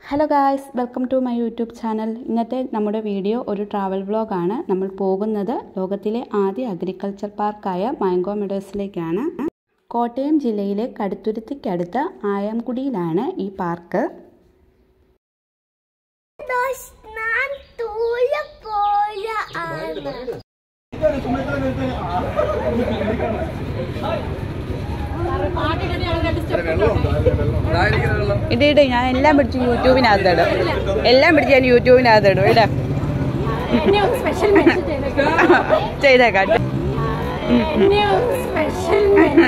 Hello guys welcome to my YouTube channel ഇന്നത്തെ നമ്മുടെ video ഒരു ട്രാവൽ വ്ളോഗാണ് നമ്മൾ പോകുന്നത് ലോകത്തിലെ ആദ്യ അഗ്രികൾച്ചർ പാർക്കായ മാംഗോ മെഡോസിലേക്കാണ് കോട്ടയം ജില്ലയിലെ കടുത്തുരുത്തിക്കടുത്ത് ആയംകുടിയിലാണ് ഈ പാർക്ക് ഞാൻ തൂല പോലെ ആണ് ഇട് ഇട് ഞാൻ എല്ലാം പിടിച്ച് യൂട്യൂബിനകത്ത് ഇടും എല്ലാം പിടിച്ച് ഞാൻ യൂട്യൂബിനകത്ത് ഇടും ഇട സ്പെഷ്യൽ ചെയ്തേക്കാം സ്പെഷ്യൽ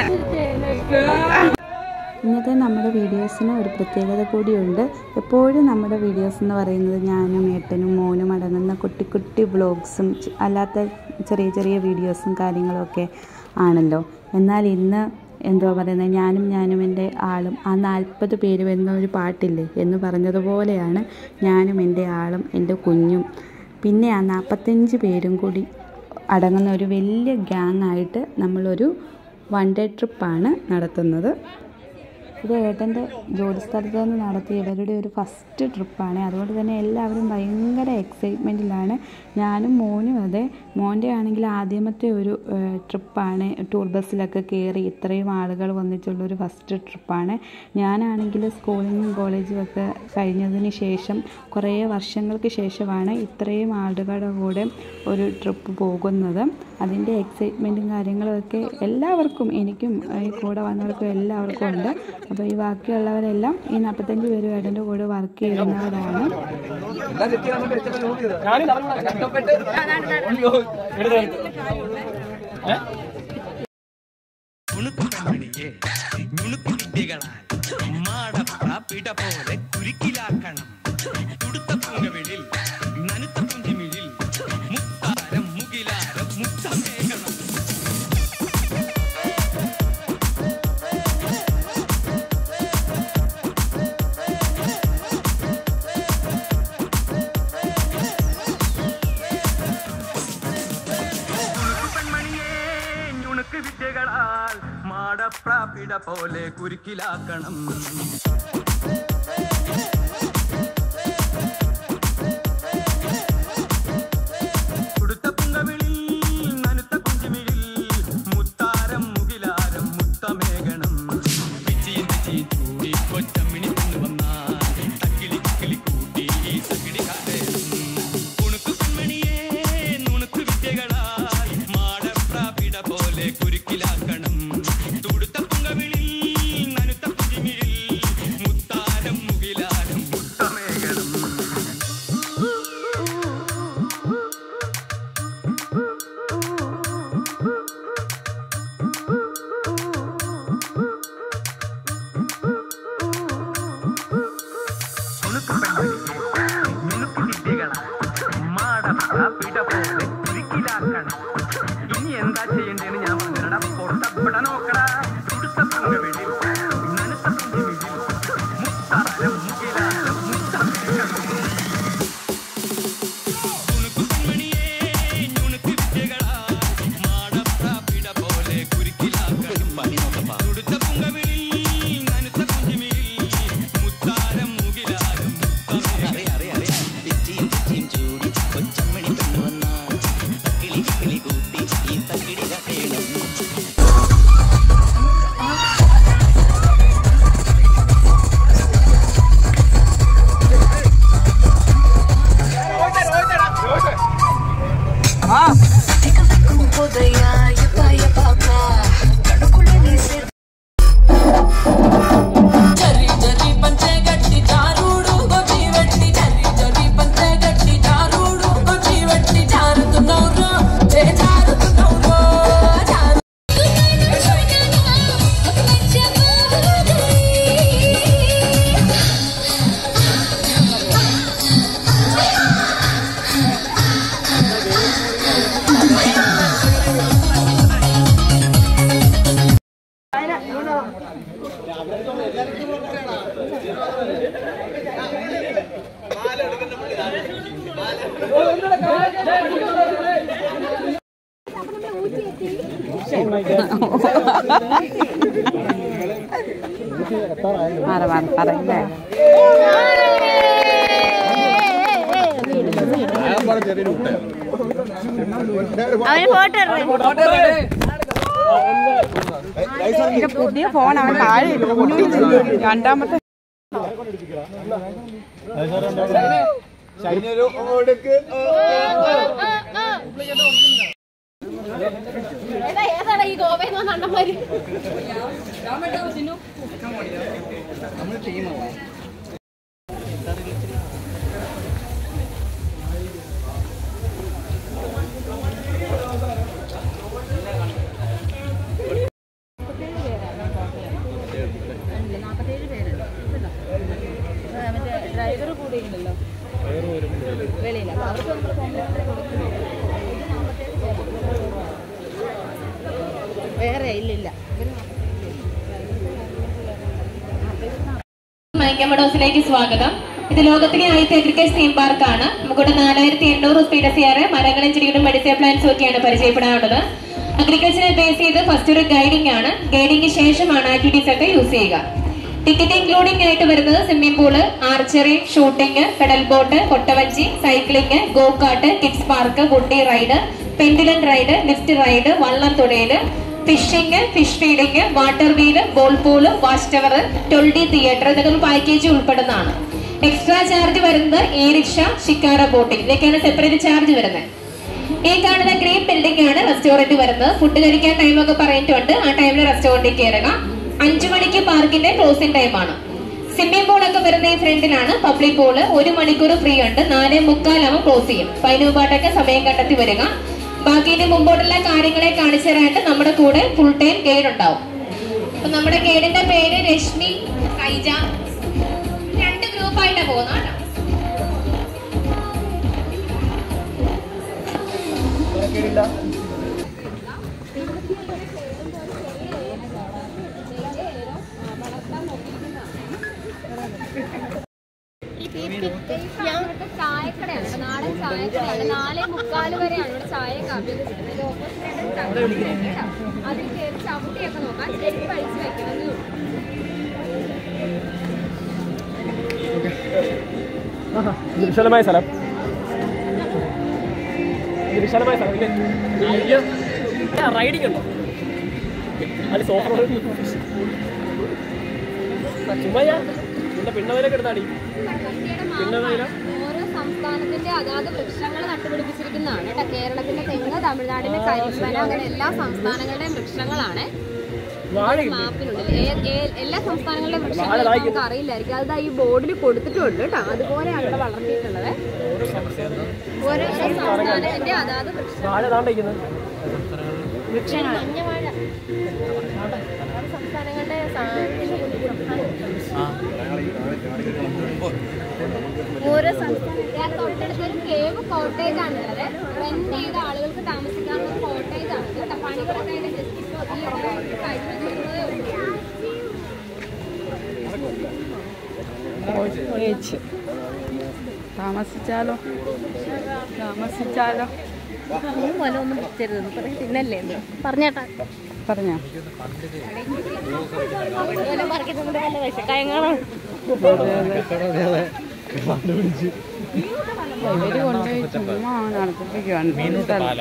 ഇന്നത്തെ നമ്മുടെ വീഡിയോസിന് ഒരു പ്രത്യേകത കൂടിയുണ്ട് എപ്പോഴും നമ്മുടെ വീഡിയോസ് എന്ന് പറയുന്നത് ഞാനും ഏട്ടനും മോനും അടങ്ങുന്ന കുട്ടി കുട്ടി വ്ളോഗ്സും ച- അല്ലാത്ത ചെറിയ ചെറിയ വീഡിയോസും കാര്യങ്ങളൊക്കെ ആണല്ലോ എന്നാൽ ഇന്ന് എന്തുവാ പറയുന്നത് ഞാനും ഞാനും എൻ്റെ ആളും ആ നാൽപ്പത് പേര് വരുന്ന ഒരു പാട്ടില്ലേ എന്ന് പറഞ്ഞതുപോലെയാണ് ഞാനും എൻ്റെ ആളും എൻ്റെ കുഞ്ഞും പിന്നെ ആ നാൽപ്പത്തഞ്ച് പേരും കൂടി അടങ്ങുന്ന ഒരു വലിയ ഗ്യാങ് ആയിട്ട് നമ്മളൊരു വൺ ഡേ ട്രിപ്പാണ് നടത്തുന്നത് ഇത് ഏട്ടൻ്റെ ജോലി സ്ഥലത്ത് നിന്ന് നടത്തിയ ഇവരുടെ ഒരു ഫസ്റ്റ് ട്രിപ്പാണ് അതുകൊണ്ട് തന്നെ എല്ലാവരും ഭയങ്കര എക്സൈറ്റ്മെൻറ്റിലാണ് ഞാനും മോനും അതെ മോൻ്റെ ആണെങ്കിൽ ആദ്യമത്തെ ഒരു ട്രിപ്പാണ് ടൂർ ബസ്സിലൊക്കെ കയറി ഇത്രയും ആളുകൾ വന്നിട്ടുള്ളൊരു ഫസ്റ്റ് ട്രിപ്പാണ് ഞാനാണെങ്കിൽ സ്കൂളിൽ നിന്നും കോളേജും ഒക്കെ കഴിഞ്ഞതിന് ശേഷം കുറേ വർഷങ്ങൾക്ക് ശേഷമാണ് ഇത്രയും ആളുകളുടെ കൂടെ ഒരു ട്രിപ്പ് പോകുന്നത് അതിൻ്റെ എക്സൈറ്റ്മെൻറ്റും കാര്യങ്ങളൊക്കെ എല്ലാവർക്കും എനിക്കും ഈ കൂടെ വന്നവർക്കും എല്ലാവർക്കും ഉണ്ട് അപ്പോൾ ഈ ബാക്കിയുള്ളവരെല്ലാം ഈ നാൽപ്പത്തഞ്ച് പേരും ഏട്ടൻ്റെ കൂടെ വർക്ക് ചെയ്യുന്നവരാണ് നുണുക്കുമണിയെ നുണുക്കു വിദ്യകളാൽ മാടപ്പ പിട പോലെ കുരുക്കിലാക്കണം തുടുത്ത പുങ്കവിളിൽ നനുത്ത പുഞ്ചിമിഴിൽ മുത്താരം മുകിലാരം മുത്തമേകണം പെൺമണിയെ ഞുണുക്ക് വിദ്യകളാൽ മാടപ്രാപിട പോലെ കുരുക്കിലാക്കണം ഉടുത്ത പുങ്കവിളിൽ നനുത്ത കുഞ്ചുമിഴിൽ മുത്താരം മുകിലാരം മുത്തമേകണം പിച്ചിയും പിച്ചിയും ചൂടി കൊച്ചമ്മിണി കൊണ്ടുവന്നാൽ തക്കിളി കിക്കിളി കൂട്ടി തക്കിടി കാട്ടേറും ഉണുക്കു പെൺമണിയെ നുണുക്കു വിദ്യകളായി മാടപ്രാപിട പോലെ കുരുക്കിലാക്കണം തുടുത്ത പുങ്കവിളിൽ നനുത്ത പുഞ്ചിമിഴിൽ മുത്താരം മുകിലാരം മുത്തമേകണം ഉണുക്കു പെൺമണിയെ മിനുക്കു വിദ്യകളാൽ മാടപ്രാപിട പോലെ കുരുക്കിലാക്കണം ഇനി എന്താ ചെയ്യണ്ടേന്ന് ഞാൻ പറഞ്ഞിടാ പൊട്ടപ്പെട നോക്കടാ തുടുത്ത പുങ്കവിളിൽ നനുത്ത പുഞ്ചിമിഴിൽ മുത്താരം മുകിലാരം മുത്തമേകണം ഉണുക്കു പെൺമണിയെ ഞുണുക്കു വിദ്യകളാൽ മാടപ്രാപിട പോലെ കുരുക്കിലാക്കണം തുടുത്ത പുങ്കവിളിൽ നനുത്ത പുഞ്ചിമിഴിൽ മുത്താരം മുകിലാരം മുത്തമേകണം జరి జరి పంచే గట్టి జారుడు గొచ్చి వెట్టి జరి జరి పంచే గట్టి జారుడు గొచ్చి వెట్టి జారుతున్నావు జే జారుతున్నావు జారు മാറി മാറി പറയില്ലേ ആ അവന് ഫോട്ടോ പുതിയ ഫോൺ അവൻ താഴെ ഇട്ടു. പൊട്ടിച്ചു. രണ്ടാമത്തെ ഏതാ ഏതാണ് ഈ ഗോവയെന്ന് വന്ന അണ്ണന്മാര് ഡ്രൈവർ കൂടെ ഉണ്ടല്ലോ വെളിയില്ല അവർക്ക് വേറെ ഇല്ലില്ല മൈക്കമഡോസിലേക്ക് സ്വാഗതം ഇത് ലോകത്തിലെ ആദ്യത്തെ അഗ്രികൾച്ചർ തീം പാർക്കാണ് നമുക്കിവിടെ നാലായിരത്തി എണ്ണൂറ് സ്പീഡസിയാറ് മരങ്ങളും ചെടികളും മെഡിസിൻ പ്ലാന്റ്സ് ഒക്കെയാണ് പരിചയപ്പെടാനുള്ളത് അഗ്രികൾച്ചറെ ബേസ് ചെയ്ത് ഫസ്റ്റ് ഒരു ഗൈഡിംഗ് ആണ് ഗൈഡിംഗ് ശേഷമാണ് ആക്ടിവിറ്റീസ് ഒക്കെ യൂസ് ചെയ്യുക ടിക്കറ്റ് ഇൻക്ലൂഡിംഗ് ആയിട്ട് വരുന്നത് swimming pool archery shooting pedal boat കൊട്ടവഞ്ചി cycling go kart kids park ഗുഡി ride pendulum ride lift ride വള്ളം തുഴയല് fishing fish feeding water wheel ball pool watch tower ടൊൾഡി തിയേറ്റർ ഇതൊക്കെ ഒരു പാക്കേജ് ഉൾപ്പെടുന്നതാണ് എക്സ്ട്രാ ചാർജ് വരുന്നത് ഇ റിക്ഷ ഷിക്കാര ബോട്ടിംഗ് ഇതൊക്കെയാണ് സെപ്പറേറ്റ് ചാർജ് വരുന്നത് ഈ കാണുന്ന ഗ്രീൻ ബിൽഡിംഗ് ആണ് റെസ്റ്റോറന്റ് വരുന്നത് ഫുഡ് കഴിക്കാൻ ടൈം ഒക്കെ പറഞ്ഞിട്ടുണ്ട് ആ ടൈമിൽ റെസ്റ്റോറന്റിൽ കയറുക അഞ്ചു മണിക്ക് പാർക്കിന്റെ ക്ലോസിംഗ് ടൈമാണ് സ്വിമ്മിംഗ് പൂൾ ഒക്കെ വരുന്ന ഈ ഫ്രണ്ടിലാണ് പബ്ലിക് പൂള് ഒരു മണിക്കൂർ ഫ്രീ ഉണ്ട് നാല് മുക്കാലാവും ക്ലോസ് ചെയ്യും പതിനുപാട്ടൊക്കെ സമയം കണ്ടെത്തി വരിക ബാക്കി ഇനി മുമ്പോട്ടുള്ള കാര്യങ്ങളെ കാണിച്ചു തരാനായിട്ട് നമ്മുടെ കൂടെ ഫുൾ ടൈം ഗൈഡ് ഉണ്ടാവും അപ്പൊ നമ്മുടെ ഗൈഡിന്റെ പേര് രശ്മി സൈജ രണ്ട് ഗ്രൂപ്പായിട്ടാണ് പോകുന്നത് കേട്ടോ ഞാൻ ഇവിടുത്തെ ചായക്കടയാണ് ഇവിടെ നാടൻ ചായക്കടയാണ് നാലേ മുക്കാല് വരെയാണ് ഇവിടെ ചായ കാപ്പി കിട്ടുന്നത് ഓപ്പോസിറ്റ് അതിൽ കയറി ചവിട്ടിയൊക്കെ നോക്കാം ചെടി പഴിച്ച് വെക്കണമെന്നേ ഉള്ളൂ ഇത് വിശാലമായ സ്ഥലം ഇത് വിശാലമായ സ്ഥലം ഇല്ലേ റൈഡിംഗ് ഉണ്ടോ അത് സോഫ ചുമ്മാ പിന്നെ പിണ്ണവരൊക്കെ എടുത്താടി ഇന്ത്യയുടെ മാപ്പാണ്. ഓരോ സംസ്ഥാനത്തിന്റെ അതാത് വൃക്ഷങ്ങൾ നട്ടുപിടിപ്പിച്ചിരിക്കുന്നതാണ് കേട്ടോ കേരളത്തിന്റെ തെങ്ങ് തമിഴ്നാടിന്റെ കരിമ്പന അങ്ങനെ എല്ലാ സംസ്ഥാനങ്ങളുടെയും വൃക്ഷങ്ങളാണ് വാഴയില്ലേ മാപ്പിനുള്ളിൽ ഏ- ഏ- എല്ലാ സംസ്ഥാനങ്ങളുടെയും വൃക്ഷങ്ങൾ നമുക്ക് അറിയില്ലായിരിക്കും അത് ഈ ബോർഡിൽ കൊടുത്തിട്ടുണ്ട് കേട്ടോ അതുപോലെയാണ് ഇവിടെ വളർത്തിയിട്ടുള്ളത് ഓരോ സംസ്ഥാനത്തിന്റെ അതാത് വൃക്ഷങ്ങൾ വാഴ താണ്ടിരിക്കുന്നത് മഞ്ഞ വാഴ ഓരോ സംസ്ഥാനങ്ങളുടെ ഓരോ സംസ്ഥാനം തൊട്ടടുത്ത് ഒരു കേവ് കോട്ടേജ് ആണുള്ളത് റെന്റ് ചെയ്ത ആളുകൾക്ക് താമസിക്കാനുള്ള കോട്ടേജ് ആണ് കേട്ടോ പണികളൊക്കെ അതിന്റെ ജസ്റ്റ് ഇപ്പോൾ ഈ ഇടയായിട്ട് കഴിഞ്ഞു തീർന്നതേ ഉള്ളൂ ഒഴിച്ച് താമസിച്ചാലോ താമസിച്ചാലോ ഒന്നും തിന്നല്ലേ പറഞ്ഞേട്ടാ പറഞ്ഞോ വിശക്കായങ്ങളാണ് ഇവര് കൊണ്ടുപോയി ചുമ്മാ നടത്തിപ്പിക്കുവാണ്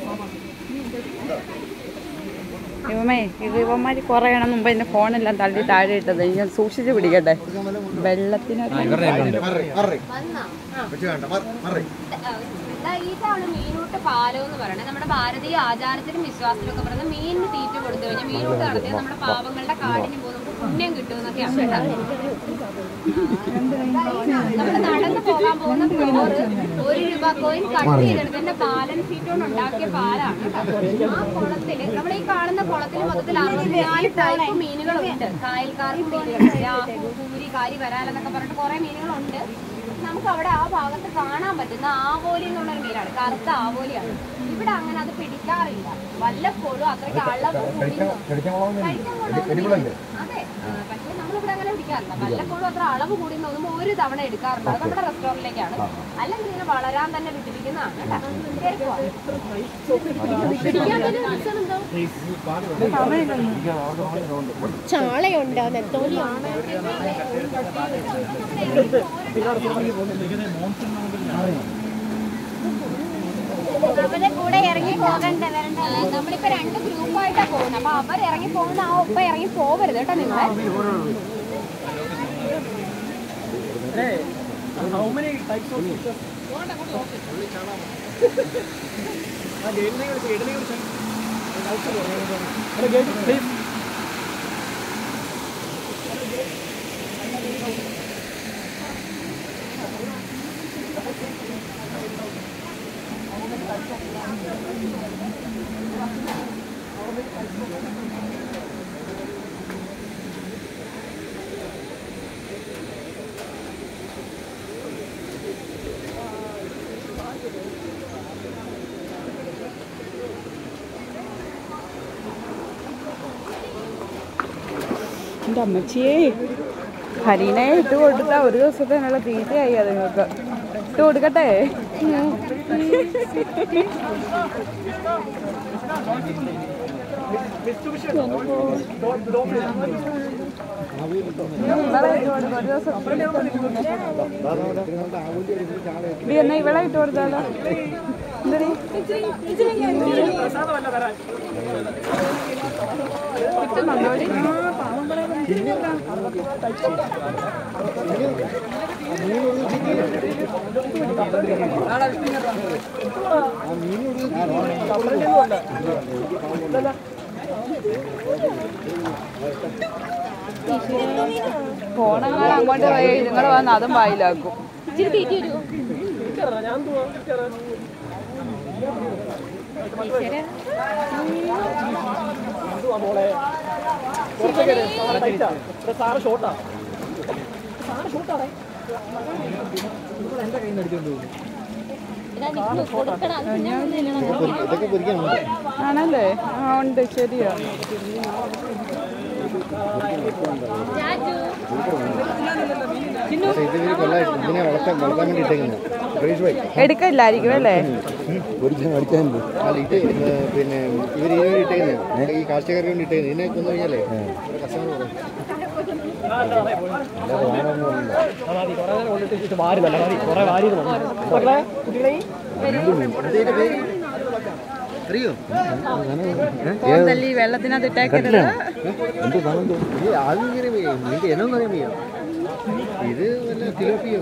ഇവമേ ഇത് ഇവന്മാര് കുറേ എണ്ണം മുമ്പ് എന്റെ ഫോണെല്ലാം തള്ളി താഴെ ഇട്ടത് ഞാൻ സൂക്ഷിച്ച് പിടിക്കട്ടെ വെള്ളത്തിനൊക്കെ ദാ ഇതാണ് മീനൂട്ട് പാലം എന്ന് പറയുന്നത് നമ്മുടെ ഭാരതീയ ആചാരത്തിലും വിശ്വാസത്തിലും ഒക്കെ പറയുന്നത് മീനിന് തീറ്റ കൊടുത്തു കഴിഞ്ഞാൽ മീനൂട്ട് നടത്തിയാൽ നമ്മുടെ പാപങ്ങളുടെ കാടിന് പോകും നമുക്ക് പുണ്യം കിട്ടും എന്നൊക്കെയാണ് കേട്ടോ. നമ്മൾ നടന്നു പോകാൻ പോകുന്ന ഫ്ലോറ് ഒരു രൂപ കോയിൻ കട്ട് ചെയ്തെടുത്തതിന്റെ ബാലൻസ് ഷീറ്റ് കൊണ്ട് ഉണ്ടാക്കിയ പാലാണ് കേട്ടോ. ആ കുളത്തില് നമ്മൾ ഈ കാണുന്ന കുളത്തിൽ മൊത്തത്തിൽ അറുപത്തിനാല് ടൈപ്പ് മീനുകളുണ്ട് കായൽക്കാർക്ക് മീനുകൾ രാഹു കൂരി കാരി വരാലെന്നൊക്കെ പറഞ്ഞിട്ട് കുറെ മീനുകളുണ്ട് നമുക്ക് അവിടെ ആ ഭാഗത്ത് കാണാൻ പറ്റുന്ന ആവോലി എന്നുള്ളൊരു മീനാണ് കറുത്ത ആവോലിയാണ് ഇവിടെ അങ്ങനെ അത് പിടിക്കാറില്ല വല്ലപ്പോഴും അത്രയ്ക്ക് അളവ് കൂടി കഴിക്കാൻ കൊള്ളാവുന്ന അതെ ആ, പക്ഷേ നമ്മളിവിടെ അങ്ങനെ പിടിക്കാറില്ല വല്ലപ്പോഴും അത്ര അളവ് കൂടി തോന്നുമ്പോൾ ഒരു തവണ എടുക്കാറുണ്ട് അത് നമ്മുടെ റെസ്റ്റോറന്റിലേക്കാണ് അല്ലെങ്കിൽ ഇങ്ങനെ വളരാൻ തന്നെ വിട്ടിരിക്കുന്നതാണ് കേട്ടോ. കേറി പോവാം. പിടിക്കാൻ തന്നെ reason എന്തോ? ചാളയുണ്ട് നെത്തോലിയുണ്ട് അവരുടെ കൂടെ ഇറങ്ങി പോകണ്ട വരണ്ട നമ്മളിപ്പോ രണ്ട് ഗ്രൂപ്പായിട്ടാ പോകുന്നത് അപ്പൊ അവർ ഇറങ്ങി പോകുന്ന ആ ഒപ്പം ഇറങ്ങി പോവരുത് കേട്ടോ നിങ്ങളെ How many types of features? ആ ഗൈഡിനെ വിളിച്ച് ഗൈഡിനെ വിളിച്ച് ഹലോ ഗൈഡ് പ്ലീസ് എൻ്റെ അമ്മച്ചിയേ ഹരീനെ ഇട്ട് കൊടുത്താ ഒരു ദിവസത്തിനുള്ള തീറ്റയായി അത് നിങ്ങൾക്ക് ഇട്ട് കൊടുക്കട്ടെ ഇവളെ ഇട്ട് കൊടുക്ക്, ഒരു ദിവസം ഇടി എന്നാ ഇവളെ ഇട്ട് കൊടുത്താലോ എന്തടി പ്രസാദമല്ല തരാൻ കിട്ടുന്നുണ്ടോടി ഫോണങ്ങൾ അങ്ങോട്ട് പോയി നിങ്ങൾ വന്ന് അതും വായിലാക്കും ഇച്ചിരി തീറ്റി വരുമോ കേറാ ഞാൻ പോവാ കേറാ എന്തുവാ മോളെ പുറത്തേക്ക് ഇട്. സാറ് ടൈറ്റാ. ഇവിടെ സാറ് ഷോർട്ടാ സാറ് ഷോർട്ടാണേ ആണല്ലേ ആ ഉണ്ട് ശരിയാ ഇതിനെ വളർത്താൻ വളർത്താൻ വേണ്ടി ഇട്ടേക്കുന്നത് സുരേഷ് ഭായി എടുക്കില്ലായിരിക്കും അല്ലേ ഒരിക്കലും അടിക്കാനുണ്ട് അല്ല ഇത് ഏ, പിന്നെ ഇവർ ഇതിനു വേണ്ടി ഇട്ടേക്കുന്നത് ഈ കാർഷികർക്ക് വേണ്ടി ഇട്ടേക്കുന്നത് ഇതിനെ കൊന്നു കഴിഞ്ഞാലേ ഒരു കസ്റ്റമർ പറയും മതി കുറെ നേരം കൊണ്ടിട്ട് ഇത് വാരുന്നല്ല മതി കുറെ വാരി മക്കളെ കുട്ടികളെ ഇതിന്റെ പേര് അറിയോ കോന്തല്ലി വെള്ളത്തിനകത്ത് ഇട്ടേക്കരുത് എന്ത് സാധനം ഇത്? ഇത് ആദ്യം ഇങ്ങനെ വയ്യ. നിന്റെ എന്നും അറിയാൻ വയ്യ ഇത് വല്ല തിലോപ്പിയോ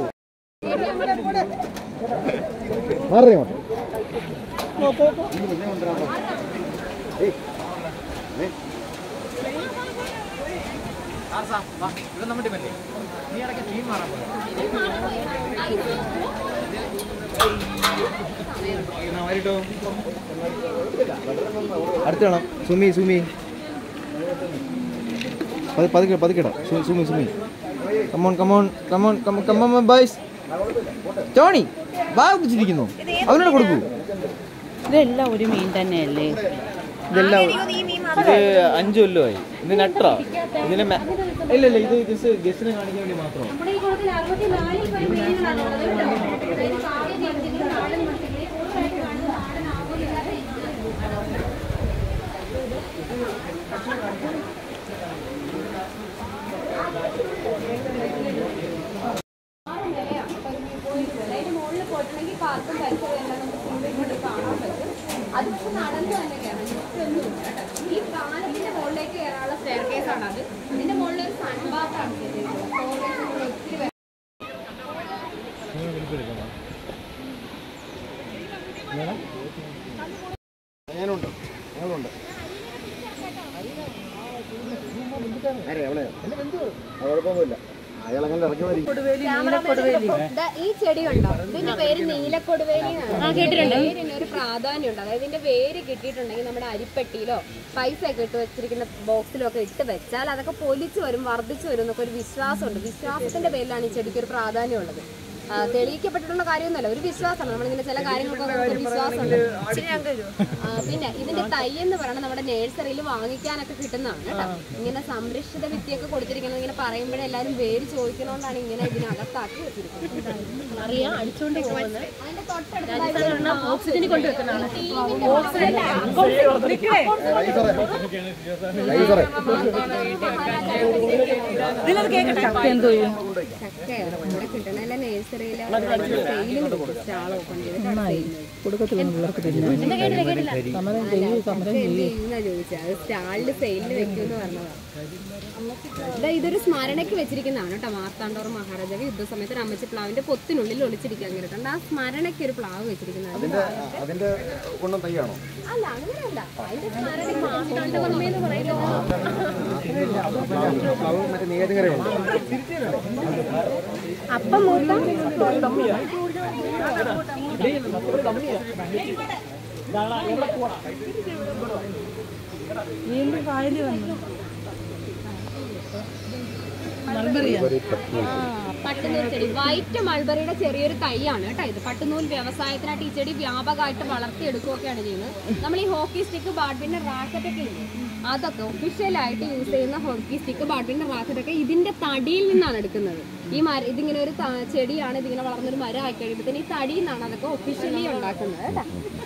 മാറിയോ അടുത്തണം സുമി സുമി പതി പതുക്കെ പതുക്കെടാ സു- സുമി സുമി കമോൺ കമോൺ കമോൺ കമോൺ ബൈസ് ടോണി വാ പിടിച്ചിരിക്കുന്നു അവനോട് കൊടുക്കൂ ഇതെല്ലാം ഒരു മീൻ തന്നെയല്ലേ ഇതെല്ലാം ഇത് അഞ്ചു കൊല്ലമായി ഇത് നട്രാ ഇതിന് മെ- ഇല്ല ഇല്ല ഇത് ജസ്റ്റ് ഗസ്റ്റിനെ കാണിക്കാൻ വേണ്ടി മാത്രം നമ്മുടെ ഈ കുളത്തിൽ അറുപത്തിനാലിൽ പരം മീനുകളാണ് ഉള്ളത് കേട്ടോ. അതായത് കാവ്യ ജലത്തിൽ നാടൻ മത്സ്യങ്ങളെ കൂടുതലായിട്ട് കാണുന്നത് നാടൻ ആവുന്നില്ലാത്ത അതിന്റെ മുകളിൽ പോയിട്ടുണ്ടെങ്കിൽ പാർക്കും പരിസരവും എല്ലാം നമുക്ക് സിമ്പിൾ കൊണ്ട് കാണാൻ പറ്റും അത് പക്ഷെ നടന്നു തന്നെ കയറാം ഒന്നുമില്ല കേട്ടോ ഈ പാലത്തിന്റെ മുകളിലേക്ക് കയറാനുള്ള സ്റ്റെയർ കേസ് ആണ് അത് അതിന്റെ മുകളിൽ ഒരു സൺബാത്താണ് ചെയ്തിരിക്കുന്നത് ഒത്തിരി വെ- ഞാനുണ്ട് ഞങ്ങളുണ്ട് ആരെ എവിടെയോ അത് കുഴപ്പമൊന്നുമില്ല അയാളങ്ങനെ ഇറക്കി വരും ദാ ഈ ചെടി ഉണ്ടോ ഇതിന്റെ പേര് നീലക്കൊടുവേലി പേരിന് ഒരു പ്രാധാന്യമുണ്ട് അതായത് ഇതിന്റെ വേര് കിട്ടിയിട്ടുണ്ടെങ്കിൽ നമ്മുടെ അരിപ്പെട്ടിയിലോ പൈസ ഒക്കെ ഇട്ട് വെച്ചിരിക്കുന്ന ബോക്സിലോ ഒക്കെ ഇട്ട് വെച്ചാൽ അതൊക്കെ പൊലിച്ചു വരും വർദ്ധിച്ചു വരും എന്നൊക്കെ ഒരു വിശ്വാസമുണ്ട് വിശ്വാസത്തിന്റെ പേരിലാണ് ഈ ചെടിക്ക് ഒരു പ്രാധാന്യമുള്ളത് ആ, തെളിയിക്കപ്പെട്ടിട്ടുള്ള കാര്യമൊന്നുമല്ല ഒരു വിശ്വാസമാണ് നമ്മളിങ്ങനെ ചില കാര്യങ്ങൾക്കൊക്കെ ഒരു വിശ്വാസമുണ്ട് ആ, പിന്നെ ഇതിന്റെ തൈ എന്ന് പറയുന്നത് നമ്മുടെ നേഴ്സറിയിൽ വാങ്ങിക്കാനൊക്കെ കിട്ടുന്നതാണ് കേട്ടോ ഇങ്ങനെ സംരക്ഷിത വിദ്യയൊക്കെ കൊടുത്തിരിക്കുന്നത് ഇങ്ങനെ പറയുമ്പോഴേ എല്ലാവരും പേര് ചോദിക്കുന്നതുകൊണ്ടാണ് ഇങ്ങനെ ഇതിനകത്താക്കി വെച്ചിരിക്കുന്നത് അതിന്റെ തൊട്ടടുത്ത് ഓക്സിജന് കൊണ്ടുവെക്കുന്നതാണ് എന്തോ ചെയ്യും ചക്കയാണ് ഇവിടെ കിട്ടണ നേഴ്സറി ബേക്കറിയിൽ സ്റ്റാൾ ഓപ്പൺ ചോദിച്ചത് അത് സ്റ്റാളിൽ സെയിലിന് വെക്കുമെന്ന് പറഞ്ഞതാണ് ഇതാ ഇതൊരു സ്മരണയ്ക്ക് വെച്ചിരിക്കുന്നതാണ് കേട്ടോ മാർത്താണ്ഡോർ മഹാരാജാവ് യുദ്ധസമയത്ത് അമ്മച്ചി പ്ലാവിന്റെ പൊത്തിനുള്ളിൽ ഒളിച്ചിരിക്കാൻ കേട്ടിട്ടുണ്ട് ആ സ്മരണയ്ക്ക് ഒരു പ്ലാവ് വെച്ചിരിക്കുന്നതാണ് അതിന്റെ കൊണ്ടും തൈയാണോ അല്ല അങ്ങനെയല്ല അതിന്റെ സ്മരണയ്ക്ക് മാർത്താണ്ഡവർമ്മയെന്ന് പറയുന്നത് അത് മറ്റേ നേരുകരയുണ്ട് അപ്പം മൂത്ത പട്ടുനൂൽ ചെടി വൈറ്റ് മൾബറിയുടെ ചെറിയൊരു തൈയാണ് കേട്ടോ ഇത് പട്ടുനൂൽ വ്യവസായത്തിനായിട്ട് ഈ ചെടി വ്യാപകമായിട്ട് വളർത്തിയെടുക്കുകയൊക്കെയാണ് ചെയ്യുന്നത് നമ്മൾ ഈ ഹോക്കി സ്റ്റിക്ക് ബാഡ്മിന്റൺ റാക്കറ്റ് ഒക്കെ ഇല്ലേ അതൊക്കെ ഒഫീഷ്യലായിട്ട് യൂസ് ചെയ്യുന്ന ഹോക്കി സ്റ്റിക്ക് ബാഡ്മിന്റൺ റാക്കറ്റ് ഒക്കെ ഇതിന്റെ തടിയിൽ നിന്നാണ് എടുക്കുന്നത് ഈ മര ഇതിങ്ങനെ ഒരു ത- ചെടിയാണ് ഇതിങ്ങനെ വളർന്നൊരു മരം ആയി കഴിയുമ്പോഴത്തേന് ഈ തടിയിൽ നിന്നാണ് അതൊക്കെ ഒഫീഷ്യലി ഉണ്ടാക്കുന്നത് കേട്ടോ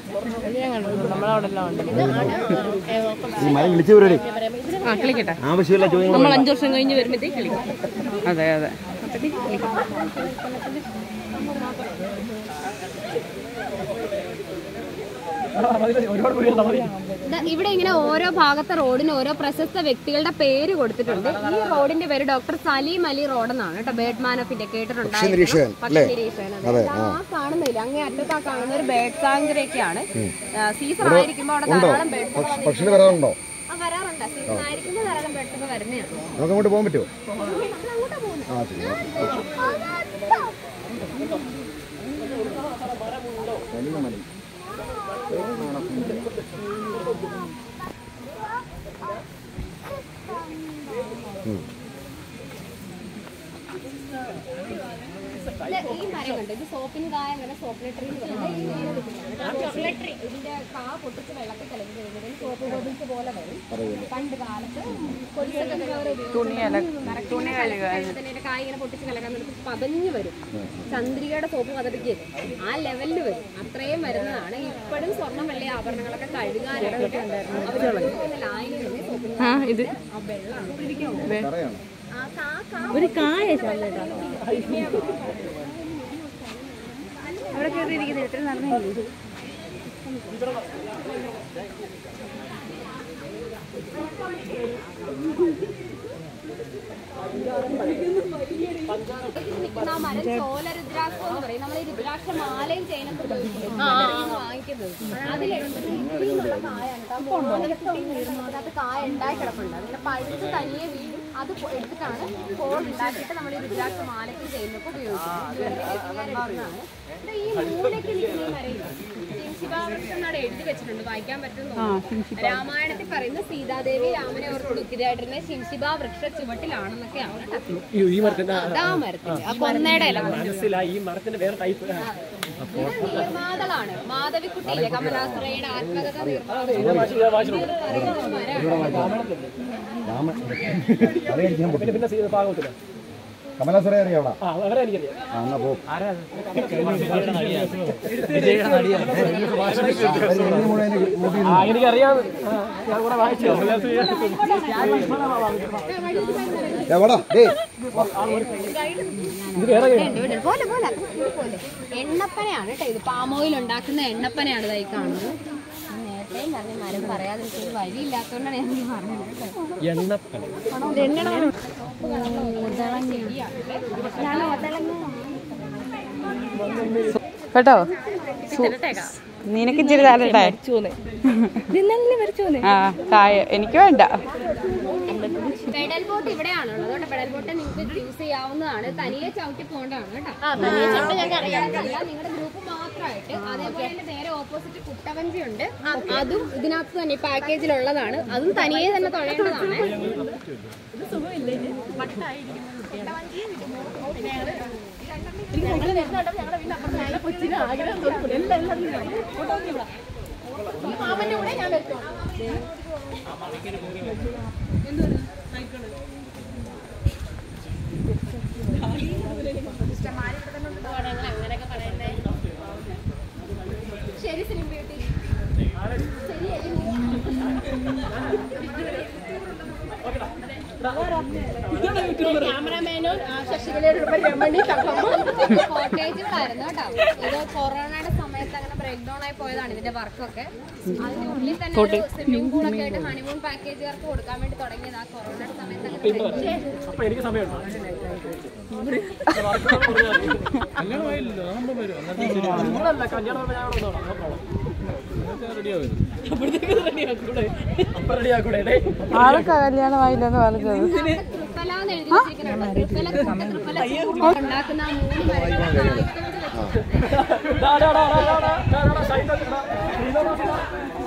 ഈ മരം വിളിച്ചു വരേ ആ കളിക്കട്ടെ ആവശ്യമില്ല ചോദ്യങ്ങൾ നമ്മൾ അഞ്ചു വർഷം കഴിഞ്ഞ് വരുമ്പോഴത്തേക്ക് കളിക്കും അതെ അതെ ഒരുപാട് പേര് മതി ദാ ഇവിടെ ഇങ്ങനെ ഓരോ ഭാഗത്തെ റോഡിന് ഓരോ പ്രശസ്ത വ്യക്തികളുടെ പേര് കൊടുത്തിട്ടുണ്ട് ഈ റോഡിന്റെ പേര് ഡോക്ടർ സലീം അലി റോഡ് എന്നാണ് കേട്ടോ ബേഡ് മാൻ ഓഫ് ഇന്ത്യ കേട്ടിട്ടുണ്ടായിരുന്നു നിരീക്ഷകൻ, അല്ലേ? പക്ഷി നിരീക്ഷകൻ അതെ. ദാ ആ കാണുന്നില്ല അങ്ങേ അറ്റത്ത് ആ കാണുന്ന ഒരു ബേഡ് സാങ്ചറി ഒക്കെയാണ് സീസൺ ആയിരിക്കുമ്പോൾ അവിടെ ധാരാളം ബേഡ്സ് പക്ഷികൾ വരാറുണ്ടോ ആ വരാറുണ്ട് സീസൺ ആയിരിക്കുമ്പോൾ ധാരാളം ബേഡ്സ് ഒക്കെ വരുന്നതാണ് നമുക്ക് അങ്ങോട്ട് പോകാൻ പറ്റുമോ നമ്മൾ അങ്ങോട്ടാ പോകുന്നത് ആ ശരി ഇത് ഈ മരം കണ്ടോ ഇത് സോപ്പിന് കായ അങ്ങനെ സോപ്പ് ട്രീ ട്രീ ഇതിന്റെ കാ പൊട്ടിച്ച് വെള്ളത്തിൽ കലക്കി കഴിയുമ്പോൾ സോപ്പ് ബോബിൾസ് പോലെ വരും പണ്ട് കാലത്ത് കൊടിയൊക്കെ തുണി ഇതിന്റെ കായ ഇങ്ങനെ പൊട്ടിച്ച് കലക്കാൻ നേരത്ത് പതഞ്ഞു വരും ചന്ദ്രികയുടെ സോപ്പ് പതപ്പിക്കരുത് ആ ലെവലിൽ വരും അത്രയും വരുന്നതാണ് ഇപ്പോഴും സ്വർണ്ണം വെള്ളി ആഭരണങ്ങളൊക്കെ കഴുകാനായിട്ട് അവര് ലായനി സോപ്പിന് ആ ഇത് ആ വെള്ളം പറയാണ് ആ കാ കാ ഒരു കായ ശാലേട്ടാ അവിടെ കയറിയിരിക്കുന്നത് എത്ര നടന്നില്ലേ നിൽക്കുന്ന ആ മരം ചോല രുദ്രാക്ഷം എന്ന് പറയും നമ്മൾ ഈ രുദ്രാക്ഷ മാലയും ചെയിനൊക്കെ വാങ്ങിക്കുന്നത് അതിലെടുത്തിട്ട് ഇതിലുള്ള കായാണ് കേട്ടോ. ആ മോതിരക്കുട്ടി വീഴുന്നു. അതിനകത്ത് കായ ഉണ്ടായി കിടപ്പുണ്ട് അതിന്റെ പഴുത്ത് തനിയെ വീഴും അത് പൊ- എടുത്തിട്ടാണ് കോൾ ഉണ്ടാക്കിയിട്ട് നമ്മൾ ഈ രുദ്രാക്ഷ മാലയ്ക്ക് ചെയ്യുന്നൊക്കെ ഉപയോഗിക്കുന്നത് ഇത് ഈ മൂലയ്ക്ക് നിൽക്കുന്ന ഈ മരയില്ലേ? ശിവാവൃക്ഷം എന്നാണ് എഴുതി വെച്ചിട്ടുണ്ട് വായിക്കാൻ പറ്റുന്നു രാമായണത്തിൽ പറയുന്ന സീതാദേവി രാമനെ ഓർത്ത് ദുഃഖിതയായിട്ടിരുന്ന ശിംശിബ വൃക്ഷ ചുവട്ടിലാണെന്നൊക്കെയാണ് കേട്ടോ ഈ ഈ മരത്തിന്റെ അതാ മരത്തിന്റെ ആ കൊന്നയുടെ ഇല മനസ്സിലായി ഈ മരത്തിന്റെ വേറെ ടൈപ്പ് ഇത് നിർമ്മാതളാണ് മാധവിക്കുട്ടിയില്ലേ കമലാസുരയുടെ ആത്മകഥ രാമൻ അറിയാൻ പിന്നെ പിന്നെ സീ- ഭാഗവത്തില് കമലാസുരെ അറിയാം അവിടെ ആ അവരെ എനിക്കറിയാം ആ എന്നാ പോ ആ എനിക്കറിയാം ആ, ഞാൻ കൂടെ വായിച്ചു എവിടാ ഡേ ഇത് വേറെ പോലെ പോലെ പോലെ എണ്ണപ്പനയാണ് കേട്ടോ ഇത് പാമോയിൽ ഉണ്ടാക്കുന്ന എണ്ണപ്പനയാണ് ഇതായി കാണുന്നത് നേരത്തെയും പറഞ്ഞ മരം പറയാതിരിക്കൊരു വഴിയില്ലാത്തതുകൊണ്ടാണ് ഞാൻ ഈ പറഞ്ഞത് കേട്ടോ. എണ്ണപ്പന ഇത് എണ്ണ കേട്ടോ നിനക്ക് ഇച്ചിരി തരട്ടെ ആ കായ എനിക്ക് വേണ്ട പെഡൽ ബോട്ട് ഇവിടെയാണുള്ളത് കേട്ടോ പെഡൽ ബോട്ട് നിങ്ങൾക്ക് യൂസ് ചെയ്യാവുന്നതാണ് തനിയെ ചവിട്ടി പോകേണ്ടതാണ് കേട്ടോ അല്ല, നിങ്ങളുടെ ഗ്രൂപ്പ് മാത്രമായിട്ട് അതേപോലെ തന്നെ നേരെ ഓപ്പോസിറ്റ് കുട്ടവഞ്ചി ഉണ്ട് അതും ഇതിനകത്ത് തന്നെ പാക്കേജിലുള്ളതാണ് അതും തനിയെ തന്നെ തുഴയേണ്ടതാണ് അങ്ങനെയൊക്കെ പറയുന്നേ ശരി സിനിമ ബ്യൂട്ടി ക്യാമറാമാനോ ശശികലയുടെ രമണി കോട്ടേജുകളായിരുന്നു കേട്ടോ ഇത് കൊറോണയുടെ സമയത്ത് അങ്ങനെ ബ്രേക്ക് ഡൗൺ ആയി പോയതാണ് ഇതിന്റെ വർക്കൊക്കെ അതിനുള്ളിൽ തന്നെ ഒരു സ്വിമ്മിംഗ് പൂളൊക്കെ ആയിട്ട് ഹണിമൂൺ പാക്കേജുകാർക്ക് കൊടുക്കാൻ വേണ്ടി തുടങ്ങിയത് ആ കൊറോണയുടെ സമയത്ത് അങ്ങനെ break down ആയി. അപ്പൊ എനിക്ക് സമയമുണ്ടോ നിങ്ങളല്ല കല്യാണം ഞാൻ അവിടെ വന്നോളാം അപ്പൊ റെഡിയാക്കൂടെ ഡേ ആൾക്ക് കല്യാണമായില്ലെന്ന് പറഞ്ഞത് തൃപ്പലാന്ന് എഴുതി വെച്ചിരിക്കുന്നുണ്ട്. തൃപ്പല, തൃപ്പല ചൂട് ഉണ്ടാക്കുന്ന ആ മൂന്ന് മരങ്ങളെ കായ്ക്കോട് വെച്ചിട്ടുണ്ട്. ഡാ ഡാ ഡാ ഡാ ഡാ ഡാ ഡാ ഷൈൻ ഡാ ഡാ ശ്രീധർ ഡാ ശ്രീധർ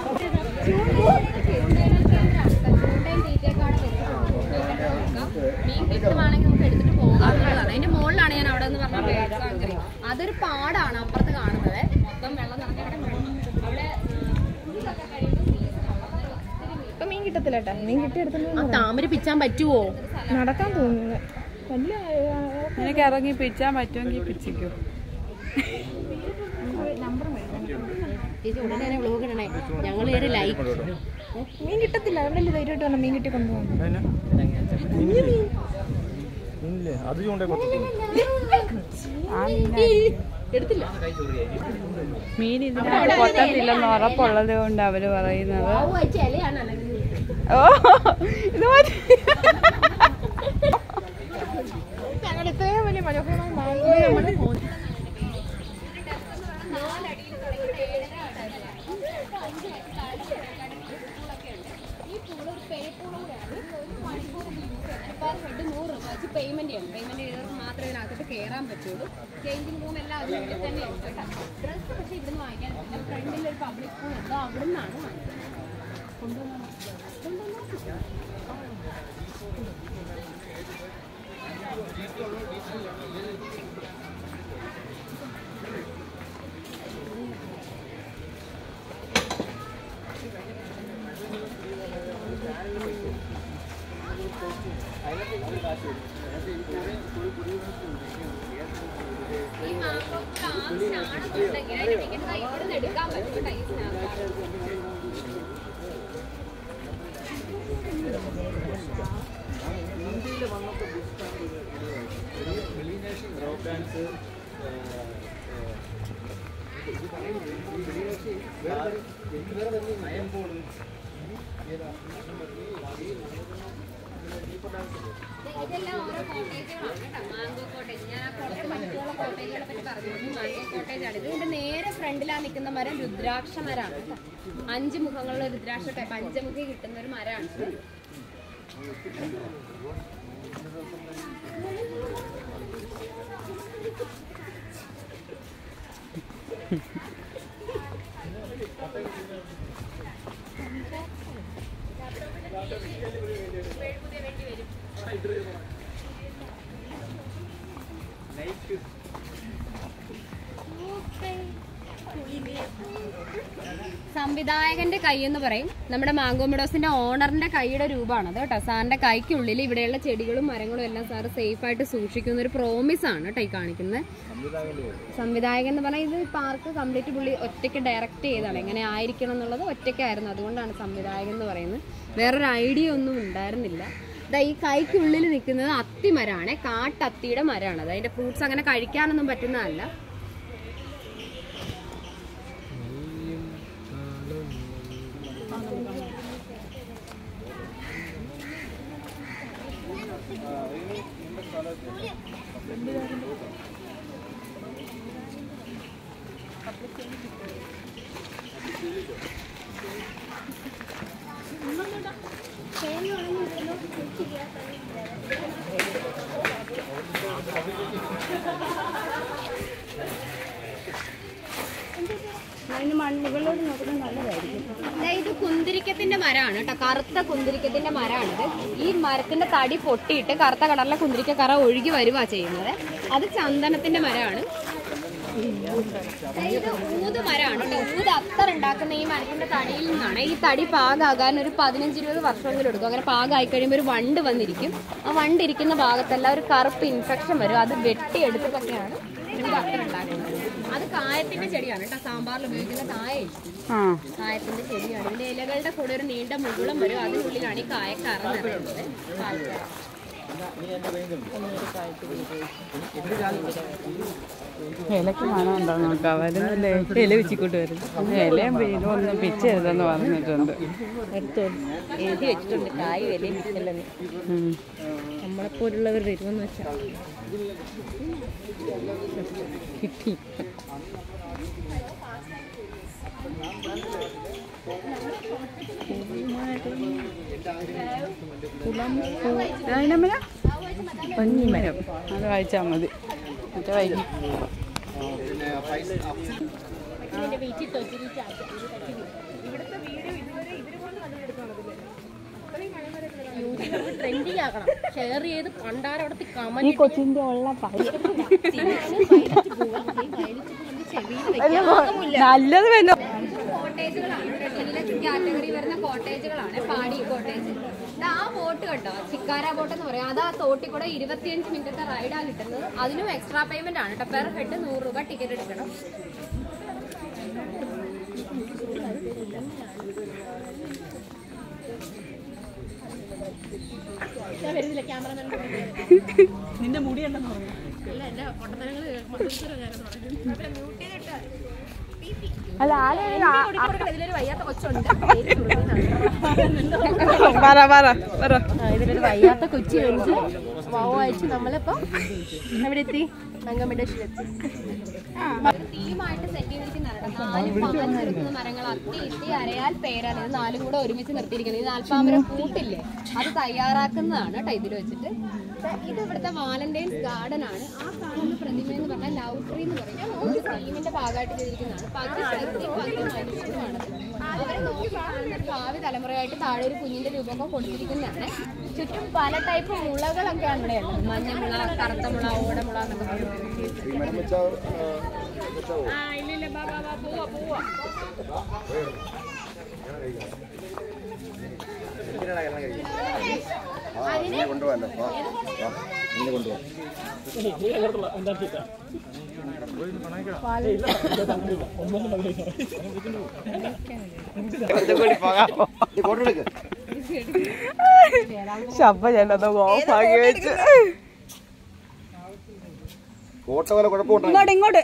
ചൂണ്ടയും തീറ്റയൊക്കെയാണ് വെച്ചിട്ടുള്ളത്. മീൻ കിട്ടുവാണെങ്കിൽ നമുക്ക് എടുത്തിട്ട് പോകാവുന്നതാണ് അതിന്റെ മുകളിലാണ് ഞാൻ അവിടെ നിന്ന് പറഞ്ഞ ബേഡ് സാങ്കറി അതൊരു പാടാണ് അപ്പുറത്ത് കാണുന്നത് മൊത്തം വെള്ളം നിറഞ്ഞ അവിടെ അവിടെ ഇതൊക്കെ കഴിയുമ്പോൾ season ആണ്. അന്നേരം ഒത്തിരി മീൻ. ഇപ്പൊ മീൻ കിട്ടത്തില്ല കേട്ടാ മീൻ കിട്ടിയെടുത്തു ആ താമര പിച്ചാൻ പറ്റുമോ നടക്കാൻ തോന്നുന്നു വലിയ നിനക്ക് ഇറങ്ങി പിച്ചാൻ പറ്റുമെങ്കിൽ പിച്ചിക്കോ ചേച്ചി ഉടനെ തന്നെ വ്ലോഗ് ഇടണേ ഞങ്ങൾ ഒരു ലൈക്ക് മീൻ കിട്ടത്തില്ല അതുകൊണ്ടല്ലേ ധൈര്യമായിട്ട് വന്ന മീൻ കിട്ടി കൊണ്ടുപോകുന്നു ഇല്ലേ അത് ചൂണ്ടേ കൊത്തത്തില്ല എടുത്തില്ല മീൻ ഇതിനകത്ത് കൊത്തത്തില്ലെന്ന് ഉറപ്പുള്ളത് കൊണ്ട് അവര് പറയുന്നത് ഓ ചേച്ചി ഇലയാണ് അല്ലെങ്കിൽ ഓ ഇത് മതി ഞങ്ങൾ ഇത്രയും വലിയ മനോഹരമായ മാങ്ങ പേയ്മെന്റ് ചെയ്യണം പേയ്മെന്റ് ചെയ്തവർക്ക് മാത്രമേ ഇതിനകത്തോട്ട് കയറാൻ പറ്റുള്ളൂ ചേഞ്ചിങ് റൂം എല്ലാം അതിനുള്ളിൽ തന്നെ ഉണ്ട് കേട്ടോ ഡ്രസ്സ് പക്ഷേ ഇവിടുന്ന് വാങ്ങിക്കാൻ പറ്റില്ല ഫ്രണ്ടിൽ ഒരു പബ്ലിക് സ്കൂൾ ഉണ്ടോ അവിടെ നിന്നാണ് വാങ്ങിക്കുന്നത് ഈ മാംഗോ ആവശ്യമാണെന്നുണ്ടെങ്കിൽ അതിന്റെ ടിക്കറ്റ് ദാ ഇവിടുന്ന് എടുക്കാൻ പറ്റും കേട്ടോ ഈ സ്നാപ്പ് ഇതെല്ലാം ഓരോ കോട്ടേജുകളാണ് കേട്ടോ മാംഗോ കോട്ടേജ് ഞാൻ ആ കുളത്തിൽ മറ്റുള്ള കോട്ടേജുകളെ പറ്റി പറഞ്ഞു മാംഗോ കോട്ടേജ് ആണ് ഇത് ഇതിന്റെ നേരെ ഫ്രണ്ടിലാ നിൽക്കുന്ന മരം രുദ്രാക്ഷ മരമാണ് കേട്ടോ അഞ്ച് മുഖങ്ങളുള്ള രുദ്രാക്ഷ ടൈപ്പ് പഞ്ചമുഖി കിട്ടുന്ന ഒരു മരമാണ് ഇത്. സംവിധായകന്റെ കൈ എന്ന് പറയും നമ്മുടെ മാംഗോ മെഡോസിന്റെ ഓണറിന്റെ കൈയുടെ രൂപമാണ് അത് കേട്ടോ സാറിന്റെ കൈക്കുള്ളിൽ ഇവിടെയുള്ള ചെടികളും മരങ്ങളും എല്ലാം സാറ് സേഫ് ആയിട്ട് സൂക്ഷിക്കുന്ന ഒരു പ്രോമിസ് ആണ് കേട്ടോ ഈ കാണിക്കുന്നത് സംവിധായകൻ എന്ന് പറഞ്ഞാൽ ഇത് പാർക്ക് കംപ്ലീറ്റ് പുള്ളി ഒറ്റയ്ക്ക് ഡയറക്റ്റ് ചെയ്താണ് എങ്ങനെ ആയിരിക്കണം എന്നുള്ളത് ഒറ്റയ്ക്കായിരുന്നു അതുകൊണ്ടാണ് സംവിധായകൻ എന്ന് പറയുന്നത് വേറൊരു ഐഡിയ ഒന്നും ഉണ്ടായിരുന്നില്ല ദാ ഈ കൈക്കുള്ളിൽ നിൽക്കുന്നത് അത്തിമരമാണ് കാട്ടത്തിയുടെ മരമാണ് അത് അതിന്റെ ഫ്രൂട്ട്സ് അങ്ങനെ കഴിക്കാനൊന്നും പറ്റുന്നതല്ല ദാ ഇത് കുന്തിരിക്കത്തിന്റെ മരമാണ് കേട്ടോ കറുത്ത കുന്തിരിക്കത്തിന്റെ മരമാണിത് ഈ മരത്തിന്റെ തടി പൊട്ടിയിട്ട് കറുത്ത കളറിലെ കുന്തിരിക്ക കറ ഒഴുകി വരുവാ ചെയ്യുന്നത് അത് ചന്ദനത്തിന്റെ മരമാണ് ദാ ഇത് ഊത് മരമാണ് കേട്ടോ ഊത് അത്തർ ഉണ്ടാക്കുന്ന ഈ മരത്തിന്റെ തടിയിൽ നിന്നാണ് ഈ തടി പാകാകാൻ ഒരു പതിനഞ്ച് ഇരുപത് വർഷമെങ്കിലും എടുക്കും അങ്ങനെ പാകമായി കഴിയുമ്പോൾ ഒരു വണ്ട് വന്നിരിക്കും ആ വണ്ട് ഇരിക്കുന്ന ഭാഗത്തെല്ലാം ഒരു കറുപ്പ് ഇൻഫെക്ഷൻ വരും അത് വെട്ടിയെടുത്തിട്ടൊക്കെയാണ് ഇത് അത്തർ ഉണ്ടാക്കുന്നത് അത് കായത്തിന്റെ ചെടിയാണ് കേട്ടോ സാമ്പാറിൽ ഉപയോഗിക്കുന്ന കായ ആ കായത്തിന്റെ ചെടിയാണ് ഇതിന്റെ ഇലകളുടെ കൂടെ ഒരു നീണ്ട മുകുളം വരും അതിനുള്ളിലാണ് ഈ കായ കറ നിറയുന്നത് പാൽക്കറ ഇലക്ക് മണം ഉണ്ടോ നോക്കാം വരുന്നില്ലേ ഇല വെച്ചിക്കൊണ്ട് വരും ഇലയും വെയിലും ഒന്ന് പിച്ചരുതെന്ന് പറഞ്ഞിട്ടുണ്ട് എഴുതി വെച്ചിട്ടുണ്ട് കായ് വിലയും വിൽക്കല്ലെന്ന് ഉം. നമ്മളെപ്പോലുള്ളവർ വരുമെന്ന് വെച്ചാൽ കിട്ടി അതിനമ്മല പഞ്ഞിമരം അത് വായിച്ചാൽ മതി മറ്റേ വായിക്കും ട്രെൻഡിങ് ആക്കണം ഷെയർ ചെയ്ത് പണ്ടാരവിടത്തെ ഈ കമന്റ് കൊച്ചിന്റെ ഉള്ള നല്ലത് വേണം കോട്ടേജുകളാണ് കാറ്റഗറി വരുന്ന കോട്ടേജുകളാണ് പാടി കോട്ടേജ് ദാ ആ ബോട്ട് കണ്ടോ ചിക്കാര ബോട്ട് എന്ന് പറയും അത് ആ തോട്ടിൽ കൂടെ ഇരുപത്തിയഞ്ച് മിനിറ്റത്തെ റൈഡാണ് കിട്ടുന്നത് അതിനും എക്സ്ട്രാ പേയ്മെന്റ് ആണ് കേട്ടോ പെർ ഹെഡ് നൂറ് രൂപ ടിക്കറ്റ് എടുക്കണം ഞാൻ വരുന്നില്ല ക്യാമറമാൻ നിന്റെ മുടി ഉണ്ടെന്ന് പറഞ്ഞു അല്ല എന്റെ പൊട്ടത്തരങ്ങള് അല്ല ആരും ഇതിലൊരു വയ്യാത്ത കൊച്ചുണ്ട് പറ പറ പറ ആ, ഇതിലൊരു വയ്യാത്ത കൊച്ചു കാണിച്ച് വാവ് അയച്ച് നമ്മളിപ്പോ എവിടെ എത്തി അങ്കമിടേഷിലെത്തി തീമായിട്ട് സെറ്റ് ചെയ്തിരിക്കുന്നതാണ് നാല് പാൽ ചെറുക്കുന്ന മരങ്ങൾ അത്തി ഇത്തി അരയാൽ പേരാൽ ഇത് നാലും കൂടെ ഒരുമിച്ച് നിർത്തിയിരിക്കുന്നത് ഈ നാൽപ്പാമര കൂട്ടില്ലേ അത് തയ്യാറാക്കുന്നതാണ് കേട്ടോ ഇതിൽ വെച്ചിട്ട് ഇത് ഇവിടുത്തെ വാലന്റൈൻസ് ഗാർഡൻ ആണ് ആ കാണുന്ന പ്രതിമ എന്ന് പറഞ്ഞാൽ ലവ് ട്രീ എന്ന് പറയും ഒരു തീമിന്റെ ഭാഗമായിട്ട് ചെയ്തിരിക്കുന്നതാണ് പകുതി പ്രകൃതി പകുതി മനുഷ്യരുമാണ് അവരെ നോക്കി കാണുന്ന ഒരു ഭാവി തലമുറയായിട്ട് താഴെ ഒരു കുഞ്ഞിന്റെ രൂപമൊക്കെ കൊടുത്തിരിക്കുന്നതാണ് ചുറ്റും പല ടൈപ്പ് മുളകളൊക്കെയാണ് ഇവിടെ ഉള്ളത് മഞ്ഞമുള കറുത്ത മുള ഓടമുള എന്നൊക്കെ പറയുന്നത് ആ ഇല്ല ഇല്ല ബാ ബാ ബാ പോവാ പോവാ ഇങ്ങനെ കൊണ്ടുപോകല്ലോ വാ വാ ഇങ്ങനെ കൊണ്ടുപോകാം ഫോട്ടോ എടുക്ക് ശബ്ദം ഞാനത് ഓഫാക്കി വെച്ച് ഫോട്ടോ പോലെ കുഴപ്പമുണ്ടോ ഇങ്ങോട്ട് ഇങ്ങോട്ട്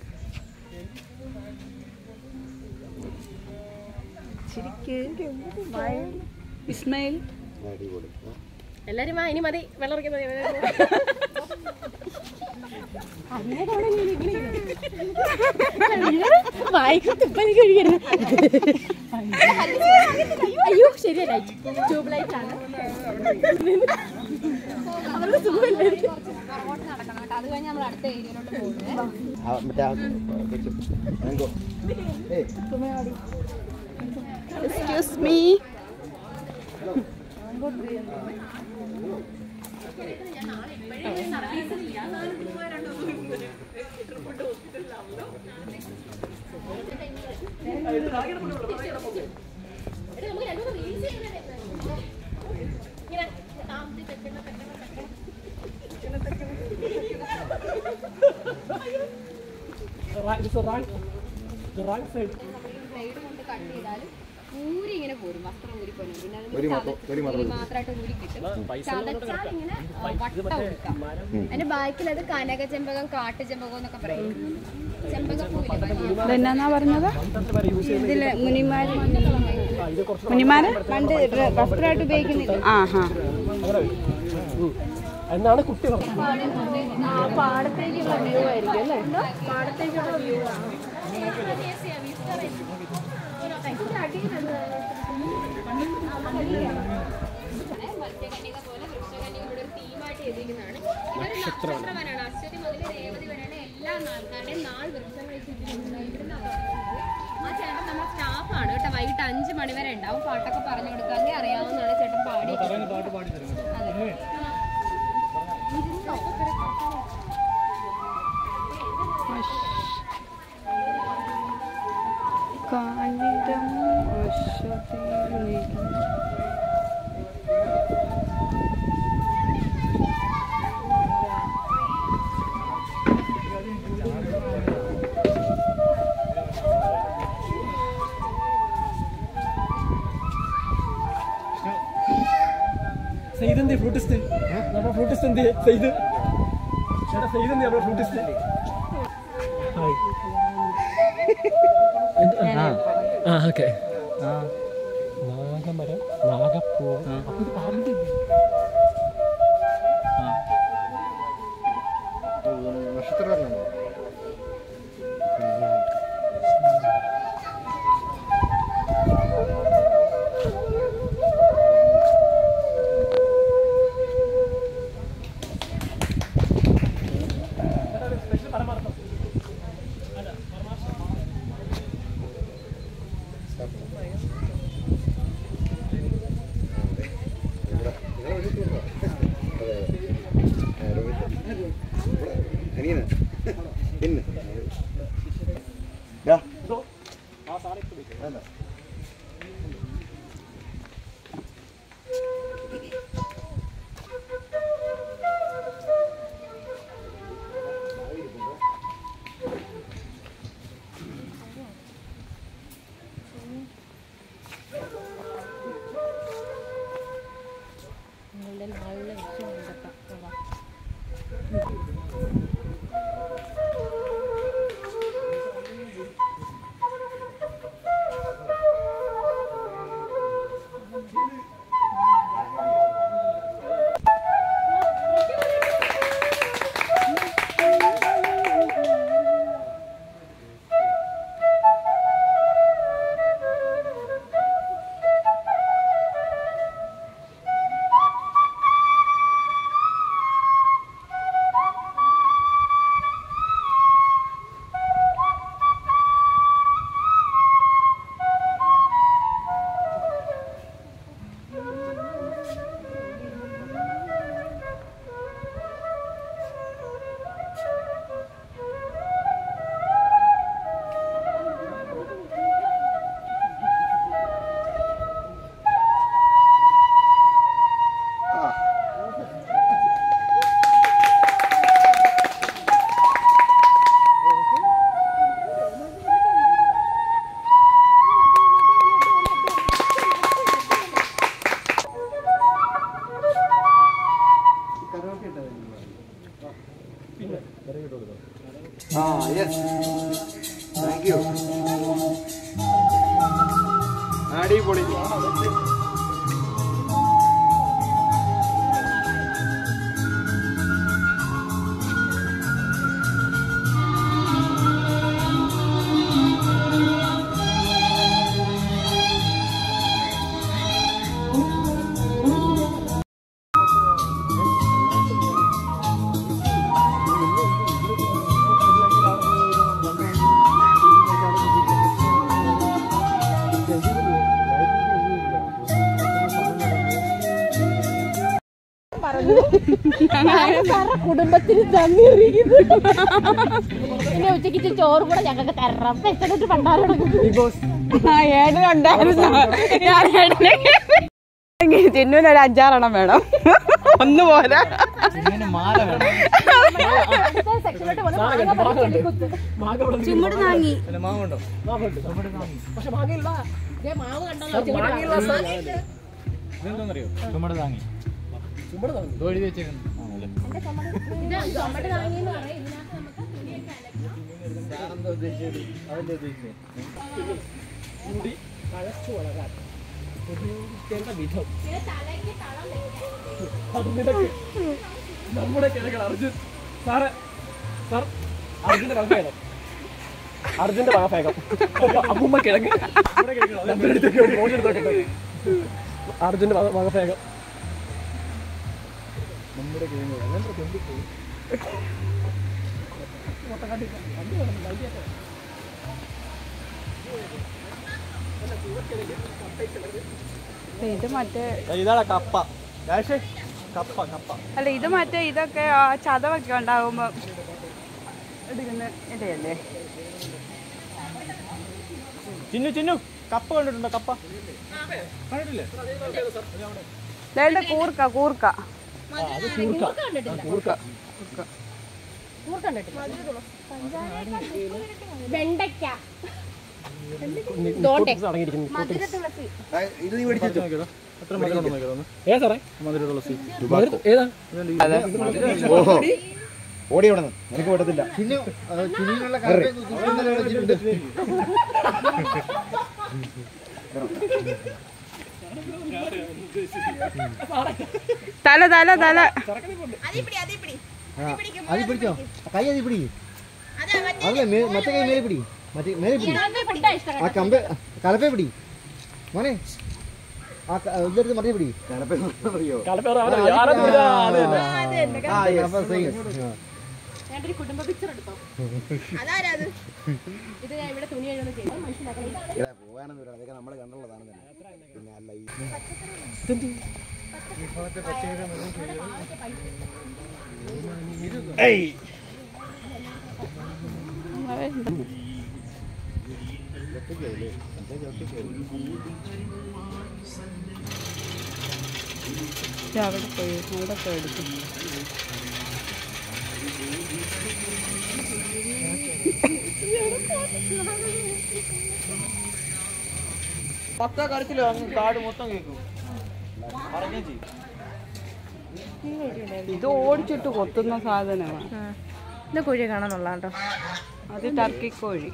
ഇസ്മയിൽ അടിപൊളി എല്ലാരും വാ ഇനി മതി വെള്ളം ഇറക്കുന്നത് വായിക്കത്ത് ഇപ്പൊ എനിക്ക് ഒഴിക്കരുത് അയ്യോ ശരിയാ ലൈറ്റ് ട്യൂബ് ലൈറ്റ് ആണ് അവരുടെ സുഖമല്ലേ പുറകോട്ട് നടക്കണം കേട്ടോ അത് കഴിഞ്ഞ് നമ്മൾ അടുത്ത ഏരിയയിലോട്ട് പോകുന്നത് ആ, മറ്റേ ആ കൊച്ചു. മാംഗോ. ഏയ് എക്സ്ക്യൂസ് മീ ബ്ലേഡ് കൊണ്ട് കട്ട് ചെയ്താലും ഊരി ഇങ്ങനെ പോരും വസ്ത്രം ഊരി പോരും പിന്നെ അതിന് തൊലി മാത്രം- തൊലി മാത്രം തൊലി മാത്രമായിട്ട് ഊരി കിട്ടും ചതച്ചാൽ ഇങ്ങനെ വട്ടം എടുക്കാം അതിന്റെ ബാക്കിൽ അത് കനക ചെമ്പകം കാട്ടു ചെമ്പകം എന്നൊക്കെ പറയും ചെമ്പകപ്പൂവില്ലേ ഇതെന്നാ പറഞ്ഞത് ഇതില് മുനിമാര് മുനിമാര് പണ്ട് വസ്ത്രമായിട്ട് ഉപയോഗിക്കുന്നില്ല ആ ഹാ എന്നാണ് കുട്ടി പറഞ്ഞത് പാടത്തേക്കുള്ള വ്യൂ ആയിരിക്കും അല്ലേ പാടത്തേക്കുള്ള വ്യൂ ആണ് മത്സ്യകന്യക പോലെ വൃക്ഷകന്യക ഇവിടെ ഒരു തീമായിട്ട് ചെയ്തിരിക്കുന്നതാണ് ഇതൊരു നക്ഷത്രവനാണ് അശ്വതി മുതൽ രേവതി വരെയാണ് എല്ലാ നാൾക്കാരുടെയും നാല് വൃക്ഷങ്ങൾ വെച്ചിട്ടുണ്ട് ഇവിടുന്ന് ആ ചേട്ടൻ നമ്മുടെ സ്റ്റാഫാണ് കേട്ടോ വൈകിട്ട് അഞ്ച് മണി വരെ ഉണ്ടാവും പാട്ടൊക്കെ പറഞ്ഞു കൊടുക്കാതെ അറിയാവുന്നതാണ് ചേട്ടൻ പാടി അതെ കാഞ്ഞിരം അശ്വതി ഇതെന്തേ ഫ്രൂട്ടിസ്റ്റ് നമ്മുടെ ഫ്രൂട്ടിസ്റ്റ് എന്ത് ചെയ്ത് ചേട്ടാ ചെയ്ത് എന്ത് നമ്മുടെ ഫ്രൂട്ടിസ്റ്റ് ഹായ് ആ ഓക്കെ നാഗമരം നാഗപ്പൂ അപ്പൊ ഇത് പാമ്പിന്റെ നക്ഷത്രം അനിയന പിന്നെ ഡാ ആ സാറേ ഇപ്പൊ വിളിക്കാം. വേണ്ട ആ യെസ് താങ്ക് യു അടിപൊളി കുടുംബത്തിന് തന്നിരിക്കുന്നു പിന്നെ ഉച്ചയ്ക്ക് ഇച്ചിരി ചോറ് കൂടെ ഞങ്ങൾക്ക് തരണം പെട്ടെന്നിട്ട് പണ്ടാരം ചിന്നുവിന് ഒരു അഞ്ചാറെണ്ണം വേണം ഒന്ന് പോരാ മാല വേണം ചുമട് താങ്ങി അല്ല മാവുണ്ടോ പക്ഷെ മാങ്ങയില്ല മാവ് കണ്ടല്ലോ മാങ്ങയില്ല ഇതെന്താണെന്നറിയോ ചുമട് താങ്ങി ചുമട് താങ്ങി ഇത് എഴുതി വെച്ചേക്കുന്നു ആണല്ലേ ചുമട് താങ്ങിന്ന് പറയും ഇതിനകത്ത് നമുക്ക് തുണിയൊക്കെ അലക്കാം ഞാനെന്താ ഉദ്ദേശിച്ചത് അതല്ലേ ഉദ്ദേശിച്ചത് മുടി കഴച്ചു വളരാൻ ഉപയോഗിക്കേണ്ട വിധം അത് നിനക്ക് നമ്മുടെ കിഴക്കൻ അർജുൻ സാറ് സാർ അർജുന്റെ വകഭേദം അർജുന്റെ വകഭേദം അമ്മൂമ്മ കിഴങ്ങ് നമ്മുടെ അടുത്തേക്ക് ഒരു മോശം എടുത്തോട്ടെ അർജുന്റെ വക- വകഭേദം നമ്മുടെ കിഴങ്ങ് അങ്ങനത്തെ കൊണ്ടുപോയി ഇത് മറ്റേ ഇതാണ് കപ്പ രാഷേ കപ്പ കപ്പ അല്ല ഇത് മറ്റേ ഇതൊക്കെ ആ ചതവൊക്കെ ഉണ്ടാകുമ്പോ എടുക്കുന്ന ഇടയല്ലേ ചിന്നു ചിന്നു കപ്പ കണ്ടിട്ടുണ്ടോ കപ്പ കണ്ടിട്ടില്ലേ വേണ്ട കൂർക്ക കൂർക്ക അത് കൂർക്ക കൂർക്ക വെണ്ടയ്ക്ക അടങ്ങിയിരിക്കുന്നു മധുര തുളസി ഇത് നീ മേടിച്ചു ഏതാ സാറേ മധുര തുളസി മധുര- ഏതാ ഓഹോ ഓടി അവിടെ നിന്ന് എനിക്ക് പറ്റത്തില്ല തല തല തല അത് പിടിച്ചോ കൈ അത് പിടി അതല്ല മേ- മറ്റേ കൈ മേലെ പിടി മറ്റേ മേലെ പിടി ആ കമ്പ കലപ്പേ പിടി മോനെ ആ ക- ഇതെടുത്ത് മറ്റേ പിടി അറിയോ കലപ്പേറ അവനെ ആരാ ഇത്? ആ, അത് തന്നെ. ആ, അപ്പൊ same. ആ. ഞാനൊരു കുടുംബ പിക്ചർ എടുത്തോ അതാരാ അത് ഇത് ഞാൻ ഇവിടെ തുണി കഴുകുന്ന ചെയ്തു മനസ്സിലാക്കണം ഇവിടെ പോകാനൊന്നും ഇല്ല അതൊക്കെ നമ്മൾ കണ്ടുള്ളതാണ് തന്നെ പിന്നെ അല്ല ഈ അവിടെ പോയി അവിടെ പോയി എടുക്കും പത്താ കരച്ചിലോ കാട് മൊത്തം കേൾക്കും അറിയുകയും ചെയ്യും ഇത് ഓടിച്ചിട്ട് കൊത്തുന്ന സാധനമാണ് ഇത് കോഴിയെ കാണാനുള്ള കേട്ടോ അത് ടർക്കി കോഴി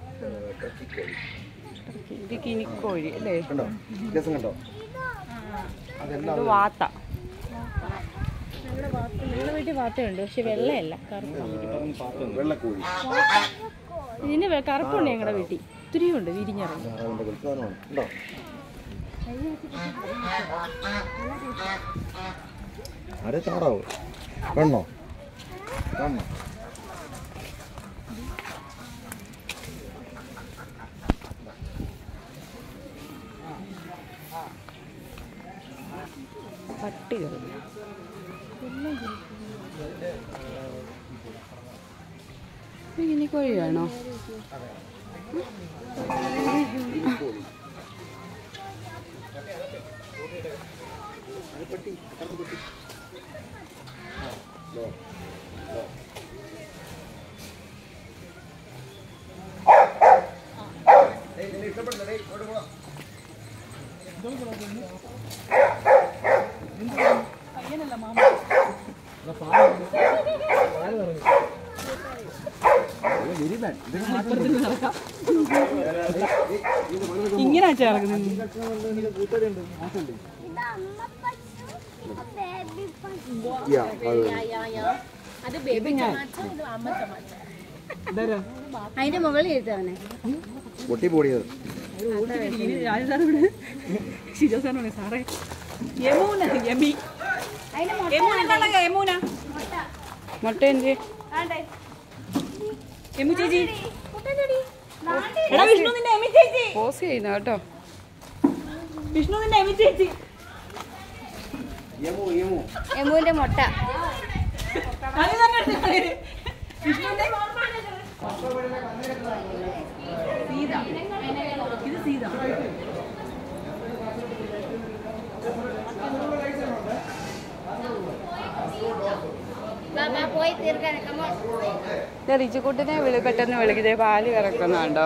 ഇത് കിനിക്കോഴി അല്ലേ കണ്ടോ വ്യത്യാസം കണ്ടോ ഇത് വാത്ത നിങ്ങളുടെ വീട്ടിൽ വാത്തയുണ്ട് പക്ഷെ വെള്ളയല്ല കറുപ്പ് വെള്ളക്കോഴി ഇതിന് വെ- കറുപ്പുണ്ട് ഞങ്ങളുടെ വീട്ടിൽ ഒത്തിരിയും ഉണ്ട് വിരിഞ്ഞിറങ്ങി അതിന്റെ ഉത്സാഹമാണ് ഉണ്ടോ ആരെ താറാവ് കണ്ണോ കണ്ണോ പട്ടികൾ ഇത് കിനിക്കോഴിയാണോ ഇങ്ങനെ ചേർക്കുന്നത് യാ, അത് അത് ബേബി ടമാറ്റ ഇത് അമ്മ ടമാറ്റ ഇതാരാ അതിന്റെ മുകളിൽ ഇരുത്തവനെ പൊട്ടി പൊടിയത് ശിജോസാറാണ് സാറേ യമൂന യമി യമൂന മുട്ട എന്ത് യമു ചേച്ചി എടാ വിഷ്ണു നിന്റെ എമി ചേച്ചി പോസ് ചെയ്യുന്ന കേട്ടോ വിഷ്ണു നിന്റെ എമി ചേച്ചി യമു യമു എമുവിന്റെ മുട്ട കളി തന്നെ എടുത്ത് കളി. വിഷ്ണുവിന്റെ സീത ഇത് സീത പോയി തീർക്കാൻ കമോ റിച്ചുക്കുട്ടിനെ വിളി പെട്ടെന്ന് വിളിക്കുന്നേ പാല് കറക്കുന്നുണ്ടോ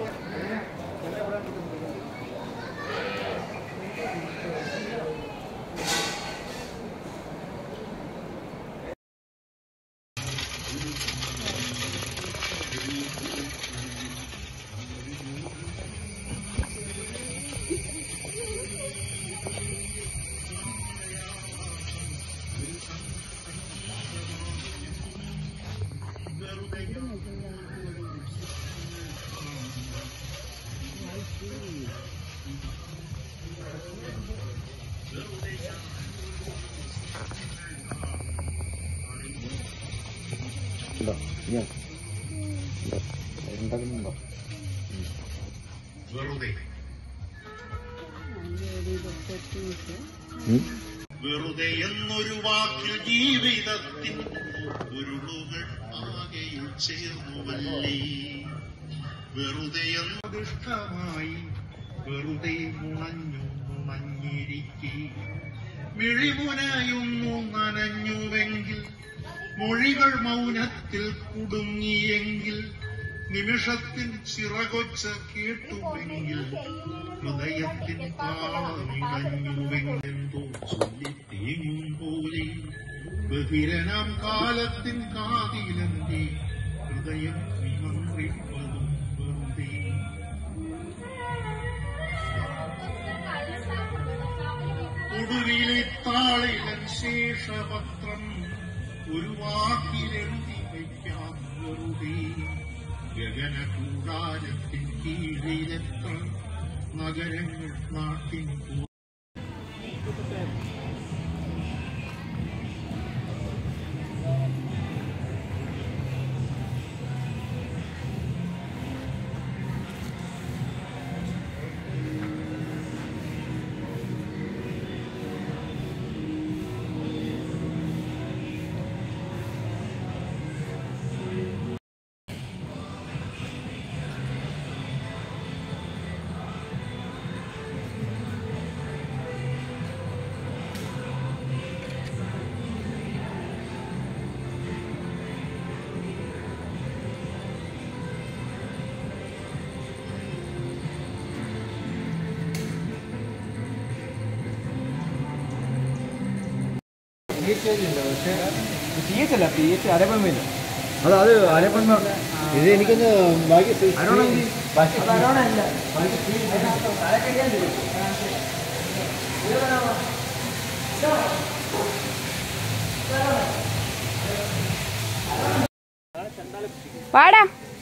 ഉണ്ടോ ഇനിയോ ഉണ്ടോ ഉണ്ടാക്കുന്നുണ്ടോ ഉം? വെറുതെ എന്നൊരു വാക്കിൽ ജീവിതത്തിൻ ഉരുളുകൾ ആകെയിൽ ചേർന്നുവല്ലേ വെറുതെ എന്നതിഷ്ടമായി വെറുതെ മുണഞ്ഞു മുണഞ്ഞിരിക്കെ മിഴിമുനയൊന്നു നനഞ്ഞുവെങ്കിൽ മൊഴികൾ മൗനത്തിൽ കുടുങ്ങിയെങ്കിൽ നിമിഷത്തിൽ ചിറകൊച്ച കേട്ടുവെങ്കിൽ ഹൃദയത്തിൻ താളമിടഞ്ഞുവെന്നെന്തോ ചൊല്ലിത്തേങ്ങും പോലെ ബഹിരനാം കാലത്തിൻ കാതിലെന്റെ ഹൃദയം വിമന്ത്രിപ്പതും വെറുതെ ഒടുവിലെ താളിലൻ ശേഷപത്രം ഒരു വാക്കിലെഴുതി വയ്ക്കാം വെറുതെ ഗഗന കൂടാരത്തിൻ കീഴിലെത്ര നഗരങ്ങൾ നാട്ടിൻ പോ പി എച്ച് അല്ല പി എച്ച് അരപ്പൻമില്ല അത് അത് അരപ്പന്മ ഇത് എനിക്കൊന്ന് ബാക്കി അല്ല വാടാ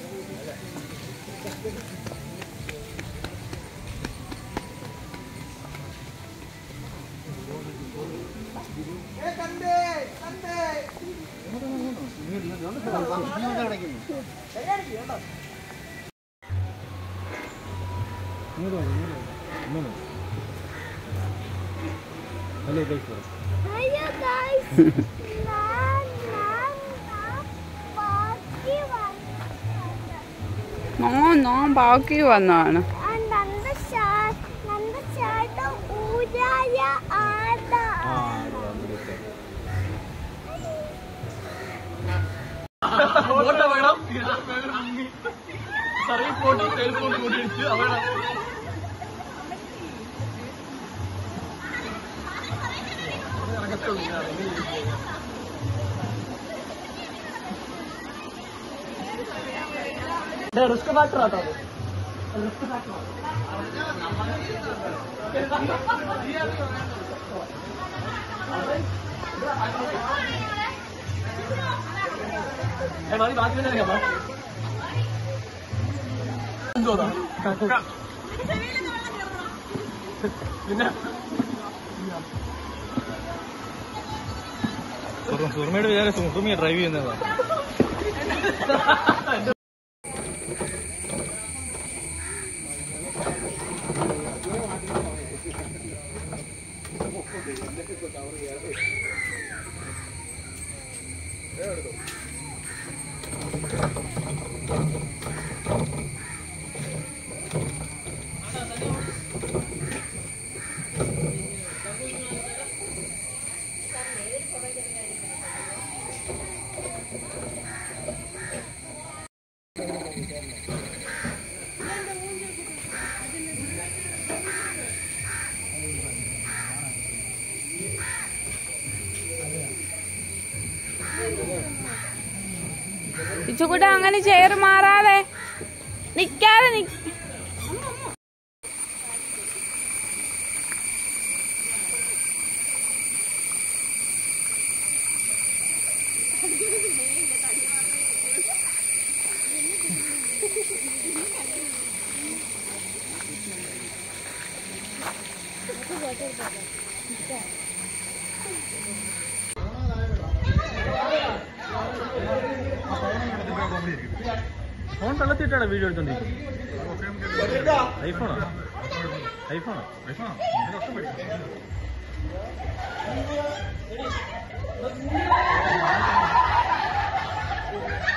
hello guys Hiya guys. Nan, nan, nan, ബാക്കി വന്നു. നോ നോ ബാക്കി വന്നതാണ് And നന്ദ ഷാ- നന്ദ ചേട്ടൻ ഊരായ ആടാ. ഫോട്ടോ വേണം സർവീസ് ഫോട്ടോ സെയിൽ ഫോട്ടോ കൂടി അടിച്ച് അവരുടെ റിസ്ക് ഫാക്ടർ ആട്ടോ അത് റിസ്ക് ഫാക്ടർ ഏ മതി ബാക്കി തന്നെ അറിയാമോ എന്തോന്നാ പിന്നെ സുർമയുടെ വിചാരം സുർമിയ ഡ്രൈവ് ചെയ്യുന്നതാ ഇച്ചുകൂട്ട അങ്ങനെ ചെയർ മാറാതെ നിക്കാതെ നി ഫോൺ തള്ളത്തിട്ടാണ് വീഡിയോ എടുത്തോണ്ടിരിക്കുന്നത് ഐഫോണോ ഐഫോണോ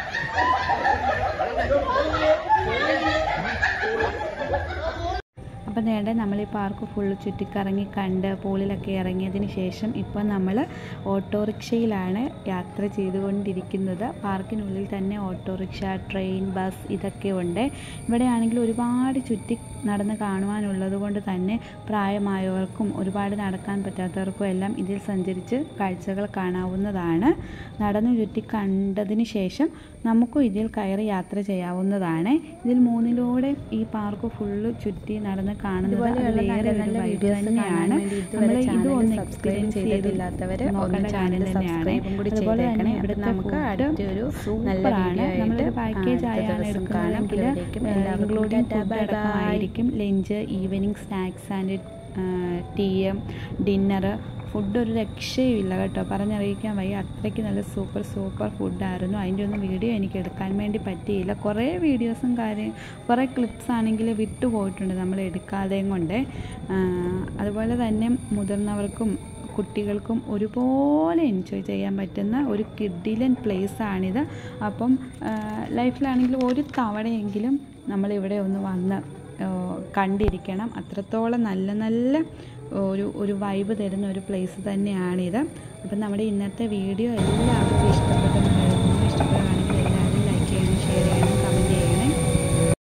അപ്പോൾ അപ്പം നേടെ നമ്മൾ ഈ പാർക്ക് ഫുള്ള് ചുറ്റിക്കറങ്ങി കണ്ട് പൂളിലൊക്കെ ഇറങ്ങിയതിന് ശേഷം ഇപ്പം നമ്മൾ ഓട്ടോറിക്ഷയിലാണ് യാത്ര ചെയ്തുകൊണ്ടിരിക്കുന്നത് പാർക്കിനുള്ളിൽ തന്നെ ഓട്ടോറിക്ഷ ട്രെയിൻ ബസ് ഇതൊക്കെ ഉണ്ട് ഇവിടെയാണെങ്കിൽ ഒരുപാട് ചുറ്റി നടന്ന് കാണുവാനുള്ളത് കൊണ്ട് തന്നെ പ്രായമായവർക്കും ഒരുപാട് നടക്കാൻ പറ്റാത്തവർക്കും എല്ലാം ഇതിൽ സഞ്ചരിച്ച് കാഴ്ചകൾ കാണാവുന്നതാണ് നടന്നു ചുറ്റി കണ്ടതിന് ശേഷം നമുക്കും ഇതിൽ കയറി യാത്ര ചെയ്യാവുന്നതാണ് ഇതിൽ മൂന്നിലൂടെ ഈ പാർക്ക് ഫുള്ള് ചുറ്റി നടന്ന് കാണുന്നത് ഇതുപോലെയുള്ള അതിലേറെ നല്ല ഒരു നല്ല vibe videos തന്നെയാണ് കാണാൻ വേണ്ടി ഇതുവരെ നമ്മൾ ഇത് channel ഒന്ന് subscribe എക്സ്പീരിയൻസ് ചെയ്തിട്ടില്ലാത്തവര് ഒന്ന് നോക്കേണ്ട channel കാര്യം തന്നെയാണ് subscribe കൂടി അതുപോലെ തന്നെ ചെയ്തേക്കണേ. ഇവിടുത്തെ നമുക്ക് ഫുഡ് അടുത്തൊരു നല്ല സൂപ്പറാണ് video നമ്മളൊരു ആയിട്ട് പാക്കേജ് അടുത്ത ആയാണ് ദിവസം കാണാം. എടുക്കുന്നതെങ്കിൽ അതുവരേക്കും എല്ലാവർക്കും including tata, food bye bye. അടക്കമായിരിക്കും lunch evening snacks and tea dinner food ഒരു രക്ഷയുമില്ല കേട്ടോ പറഞ്ഞറിയിക്കാൻ വയ്യ അത്രയ്ക്ക് നല്ല സൂപ്പർ സൂപ്പർ ഫുഡായിരുന്നു അതിൻ്റെ ഒന്നും വീഡിയോ എനിക്ക് എടുക്കാൻ വേണ്ടി പറ്റിയില്ല കുറേ വീഡിയോസും കാര്യം കുറേ ക്ലിപ്സ് ആണെങ്കിൽ വിട്ടുപോയിട്ടുണ്ട് നമ്മൾ എടുക്കാതെയും കൊണ്ട് ആ, അതുപോലെ തന്നെ മുതിർന്നവർക്കും കുട്ടികൾക്കും ഒരുപോലെ എൻജോയ് ചെയ്യാൻ പറ്റുന്ന ഒരു കിഡിലൻ പ്ലേസ് ആണിത് അപ്പം ലൈഫിലാണെങ്കിൽ ഒരു തവണയെങ്കിലും നമ്മളിവിടെ ഒന്ന് വന്ന് ആ, കണ്ടിരിക്കണം അത്രത്തോളം നല്ല നല്ല ഒരു ഒരു വൈബ് തരുന്ന ഒരു പ്ലേസ് തന്നെയാണിത് അപ്പം നമ്മുടെ ഇന്നത്തെ വീഡിയോ എല്ലാവർക്കും ഇഷ്ടപ്പെട്ടെന്ന് കരുതുന്നു ഇഷ്ടപ്പെടുകയാണെങ്കിൽ